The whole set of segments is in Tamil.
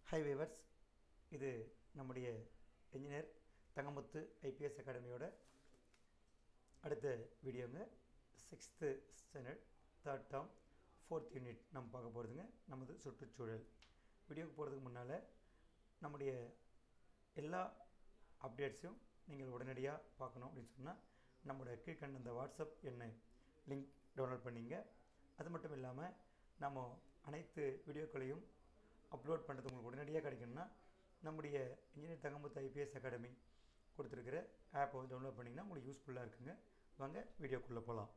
ஹை வேவர்ஸ் இது நம்முடைய இன்ஜினியர் தங்கமுத்து ஐபிஎஸ் அகாடமியோட அடுத்த வீடியோங்க sixth standard third term fourth unit நம்ம பார்க்க போகிறதுங்க நமது சுற்றுச்சூழல் வீடியோக்கு போகிறதுக்கு முன்னால் நம்முடைய எல்லா அப்டேட்ஸையும் நீங்கள் உடனடியாக பார்க்கணும் அப்படின்னு சொன்னால் நம்மளோட கீழ்கண்ட இந்த வாட்ஸ்அப் எண்ணை லிங்க் டவுன்லோட் பண்ணிங்க அது மட்டும் இல்லாமல் நம்ம அனைத்து வீடியோக்களையும் அப்லோட் பண்ணுறது உங்களுக்கு உடனடியாக கிடைக்கணும்னா நம்முடைய இன்ஜினியர் தங்கமுத்து ஐபிஎஸ் அகாடமி கொடுத்துருக்கிற ஆப்பை வந்து டவுன்லோட் பண்ணிங்கன்னா உங்களுக்கு யூஸ்ஃபுல்லாக இருக்குங்க வாங்க வீடியோக்குள்ளே போகலாம்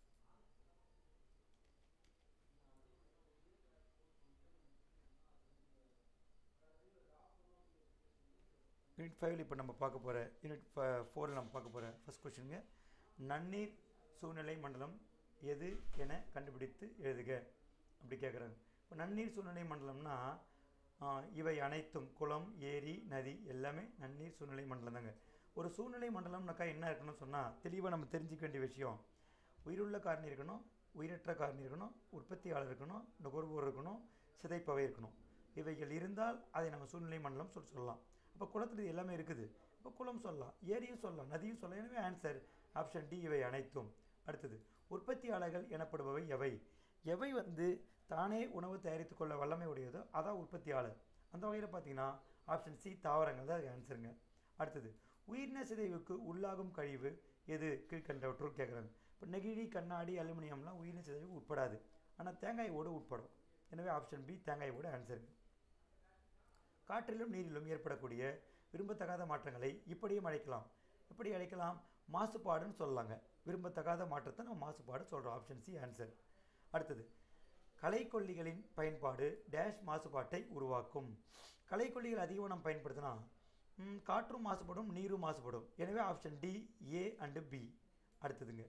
யூனிட் ஃபைவ்ல இப்போ நம்ம பார்க்க போகிற யூனிட் ஃபோரில் நம்ம பார்க்க போகிற ஃபஸ்ட் கொஸ்டினுங்க நன்னீர் சூழ்நிலை மண்டலம் எது என கண்டுபிடித்து எழுதுக அப்படி கேட்குறாங்க இப்போ நன்னீர் சூழ்நிலை மண்டலம்னா ஆஹ், இவை அனைத்தும் குளம் ஏரி நதி எல்லாமே நன்னீர் சூழ்நிலை மண்டலம் தாங்க ஒரு சூழ்நிலை மண்டலம்னாக்கா என்ன இருக்கணும்னு சொன்னால் தெளிவாக நம்ம தெரிஞ்சிக்க வேண்டிய விஷயம் உயிருள்ள காரணி இருக்கணும் உயிரற்ற காரணி இருக்கணும் உற்பத்தியாளர் இருக்கணும் நுகர்வோர் இருக்கணும் சிதைப்பவை இருக்கணும் இவைகள் இருந்தால் அதை நம்ம சூழ்நிலை மண்டலம் சொல்லி சொல்லலாம் அப்போ குளத்துல இது எல்லாமே இருக்குது இப்போ குளம் சொல்லலாம் ஏரியும் சொல்லலாம் நதியும் சொல்லலாம் எனவே ஆன்சர் ஆப்ஷன் டி இவை அனைத்தும் அடுத்தது உற்பத்தியாளர்கள் எனப்படுபவை எவை எவை வந்து தானே உணவு தயாரித்துக் கொள்ள வல்லமை உடையதோ அதான் உற்பத்தியாளர் அந்த வகையில் பார்த்தீங்கன்னா ஆப்ஷன் சி தாவரங்கள் தான் ஆன்சருங்க அடுத்தது உயிரின சிதைவுக்கு உள்ளாகும் கழிவு எது கீழ்கண்டவற்றுள் கேட்குறாங்க இப்போ நெகிழி கண்ணாடி அலுமினியம்லாம் உயிரின சிதைவுக்கு உட்படாது ஆனால் தேங்காய் ஓடு உட்படும் எனவே ஆப்ஷன் பி தேங்காய் ஓடு ஆன்சருங்க காற்றிலும் நீரிலும் ஏற்படக்கூடிய விரும்பத்தகாத மாற்றங்களை இப்படியும் அழைக்கலாம் எப்படி அழைக்கலாம் மாசுபாடுன்னு சொல்லலாங்க விரும்பத்தகாத மாற்றத்தை நம்ம மாசுபாடு சொல்கிறோம் ஆப்ஷன் சி ஆன்சர் அடுத்தது களைக்கொல்லிகளின் பயன்பாடு டேஷ் மாசுபாட்டை உருவாக்கும் களைக்கொல்லிகள் அதிகமாக நம்ம பயன்படுத்தினா ம், காற்றும் மாசுபடும் நீரும் மாசுபடும் எனவே option D A and B அடுத்ததுங்க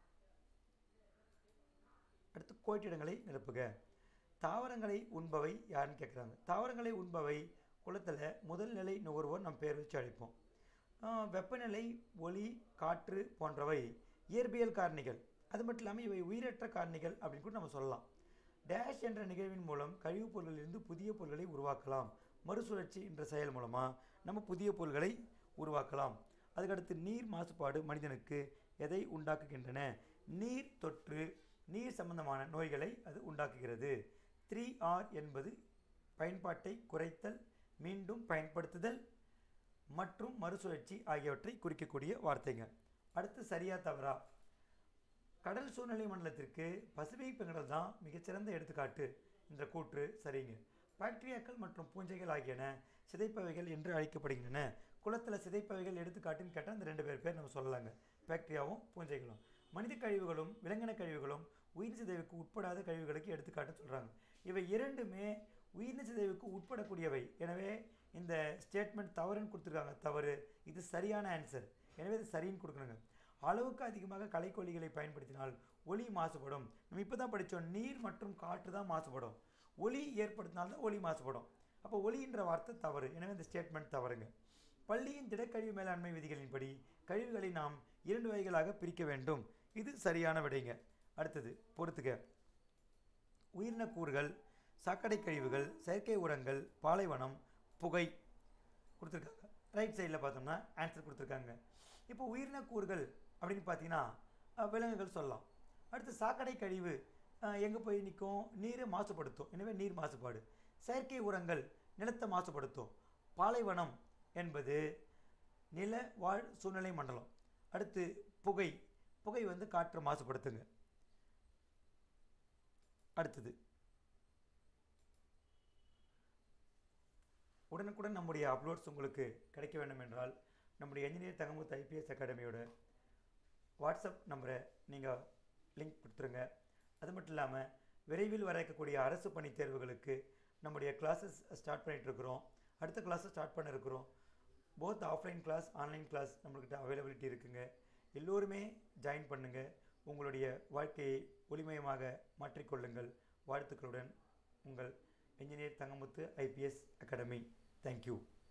அடுத்து கோட்டிடங்களை நிரப்புக தாவரங்களை உண்பவை யாருன்னு கேட்குறாங்க தாவரங்களை உண்பவை குளத்தில் முதல் நிலை நுகர்வோர் நம்ம பேர் வச்சு அழைப்போம் ஆஹ் வெப்பநிலை ஒளி காற்று போன்றவை இயற்பியல் காரணிகள் அது மட்டும் இல்லாமல் இவை உயிரற்ற காரணிகள் அப்படின்னு கூட நம்ம சொல்லலாம் டேஷ் என்ற நிகழ்வின் மூலம் கழிவுப் பொருட்களிலிருந்து புதிய பொருட்களை உருவாக்கலாம் மறுசுழற்சி என்ற செயல் மூலமாக நம்ம புதிய பொருட்களை உருவாக்கலாம் அதுக்கடுத்து நீர் மாசுபாடு மனிதனுக்கு எதை உண்டாக்குகின்றன நீர் தொற்று நீர் சம்பந்தமான நோய்களை அது உண்டாக்குகிறது த்ரீ ஆர் என்பது பயன்பாட்டை குறைத்தல் மீண்டும் பயன்படுத்துதல் மற்றும் மறுசுழற்சி ஆகியவற்றை குறிக்கக்கூடிய வார்த்தைங்க அடுத்து சரியா தவறா கடல் சூழ்நிலை மண்டலத்திற்கு பசிபிக் பெண்கள் தான் மிகச்சிறந்த எடுத்துக்காட்டு என்ற கூற்று சரிங்க பாக்டீரியாக்கள் மற்றும் பூஞ்சைகள் ஆகியன சிதைப்பவைகள் என்று அழைக்கப்படுகின்றன குளத்தில் சிதைப்பவைகள் எடுத்துக்காட்டுன்னு கேட்டால் அந்த ரெண்டு பேர் பேர் நம்ம சொல்லலாங்க பாக்டீரியாவும் பூஞ்சைகளும் மனித கழிவுகளும் விலங்கின கழிவுகளும் உயிர் சிதைவுக்கு உட்படாத கழிவுகளுக்கு எடுத்துக்காட்டு சொல்கிறாங்க இவை இரண்டுமே உயிரின சிதைவுக்கு உட்படக்கூடியவை எனவே இந்த ஸ்டேட்மெண்ட் தவறுன்னு கொடுத்துருக்காங்க தவறு இது சரியான ஆன்சர் எனவே இது சரின்னு கொடுக்கணுங்க அளவுக்கு அதிகமாக களைக்கொல்லிகளை பயன்படுத்தினால் ஒளி மாசுபடும் நம்ம இப்போ தான் படித்தோம் நீர் மற்றும் காற்று தான் மாசுபடும் ஒளி ஏற்படுத்தினால்தான் ஒளி மாசுபடும் அப்போ ஒளின்ற வார்த்தை தவறு எனவே இந்த ஸ்டேட்மெண்ட் தவறுங்க பள்ளியின் திடக்கழிவு மேலாண்மை விதிகளின்படி கழிவுகளை நாம் இரண்டு வகைகளாக பிரிக்க வேண்டும் இது சரியான விடைங்க அடுத்தது பொறுத்துக உயிரின கூறுகள் சாக்கடை கழிவுகள் செயற்கை உரங்கள் பாலைவனம் புகை கொடுத்துருக்காங்க ரைட் சைடில் பார்த்தோம்னா ஆன்சர் கொடுத்துருக்காங்க இப்போ உயிரின கூறுகள் அப்படின்னு பார்த்தீங்கன்னா அஹ், விலங்குகள் சொல்லலாம் அடுத்து சாக்கடை கழிவு எங்கே போய் நிற்கும் நீரை மாசுபடுத்தும் எனவே நீர் மாசுபாடு செயற்கை உரங்கள் நிலத்தை மாசுபடுத்தும் பாலைவனம் என்பது நில வாழ் சூழ்நிலை மண்டலம் அடுத்து புகை புகை வந்து காற்று மாசுபடுத்துங்க அடுத்தது உடனுக்குடன் நம்முடைய அப்லோட்ஸ் உங்களுக்கு கிடைக்க வேண்டும் என்றால் நம்முடைய என்ஜினியர் தங்கமுத்து ஐபிஎஸ் அகாடமியோட வாட்ஸ்அப் நம்பரை நீங்கள் லிங்க் கொடுத்துருங்க அது மட்டும் இல்லாமல் விரைவில் வர இருக்கக்கூடிய அரசு பணி தேர்வுகளுக்கு நம்முடைய கிளாஸஸ் ஸ்டார்ட் பண்ணிட்டு இருக்கிறோம் அடுத்த கிளாஸை ஸ்டார்ட் பண்ண இருக்கிறோம் both offline class online class நம்மள்கிட்ட அவைலபிலிட்டி இருக்குங்க எல்லோருமே ஜாயின் பண்ணுங்கள் உங்களுடைய வாழ்க்கையை ஒளிமயமாக மாற்றிக்கொள்ளுங்கள் வாழ்த்துக்களுடன் உங்கள் engineer Thangamuthu IPS academy thank you